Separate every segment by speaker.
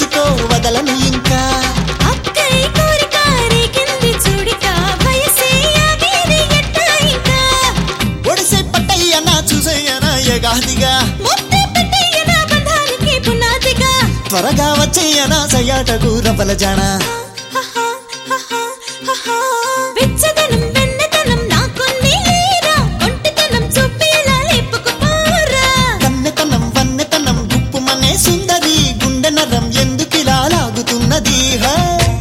Speaker 1: చేసుకో వదలను ఇంకా
Speaker 2: అక్కై కోరిక రేగింది చూడిక వయసే ఆగేది ఎట్టా ఇంకా
Speaker 1: ఒడిసే పట్టయ్యనా చూసేయనా ఎగాదిగా
Speaker 2: ముద్దు పెట్టయ్యన బంధానికి పునాదిగా
Speaker 1: త్వరగా వచ్చేయనా సయ్యాటకు రవ్వల జానా
Speaker 2: హహా, హహా, హహా. వెచ్చదనం వెన్నెతనం నాకుంది లేరా ఒంటితనం చూపేలా లేపుకుపోరా
Speaker 1: కన్నెతనం వన్నెతనం గుప్పుమనే సుందరి గుండె నరం ఎందుకిలా లాగుతున్నది హే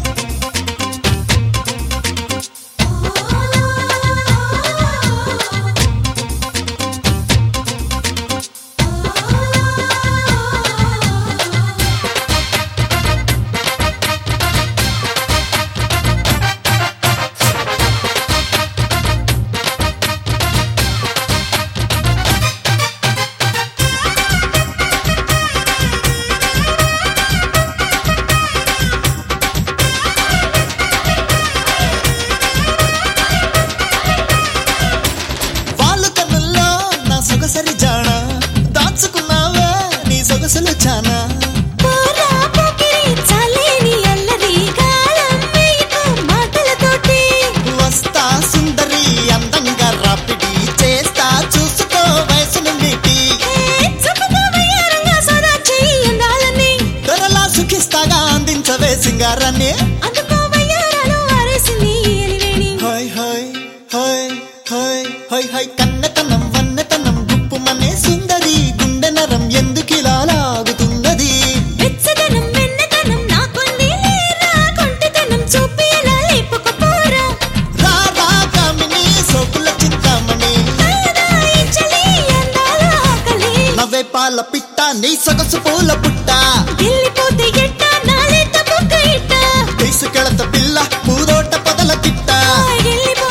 Speaker 1: వాళ్ళు కన్నుల్లో నా సొగసరి జానా దాచుకున్నావే నీ సొగసులు చానా
Speaker 2: పోరా పోకిరి చాలేని అల్లరి కాలం వేయకు మాటలతోటి
Speaker 1: వస్తా సుందరి అందంగా రాపిడి చేస్తా చూసుకో వయసును మీటి
Speaker 2: ఏ చూపుగా వయ్యారంగా సోదా చెయ్యి అందాలని
Speaker 1: త్వరలా సుఖిస్తాగా అందించవే సింగారాన్ని
Speaker 2: అందుకో వయ్యారాలు ఆరేసింది ఎలివేణి
Speaker 1: హాయ్ హాయ్ హాయ్ హాయ్ హాయ్ హాయ్ కన్నెతనం వన్నెతనం గుప్పుమనే సుందరి గుండె నరం ఎందుకిలా లాగుతున్నది
Speaker 2: వెచ్చదనం వెన్నెతనం నాకుంది లేరా కొంటెతనం చూపి ఎలా లేపుకుపోరా
Speaker 1: రా రా కామిని సోకుల చింతామణి
Speaker 2: కలదా ఈ చలి అందాల ఆకలి
Speaker 1: నవ్వే పాల పిట్ట నీ సొగసు పూల పుట్ట
Speaker 2: వెళ్ళిపోతే ఎట్ట నాలేత బుక్క ఇట్ట
Speaker 1: తీసుకెళత పిల్ల పూదోట పొదల తిట్ట
Speaker 2: వెళ్ళిపో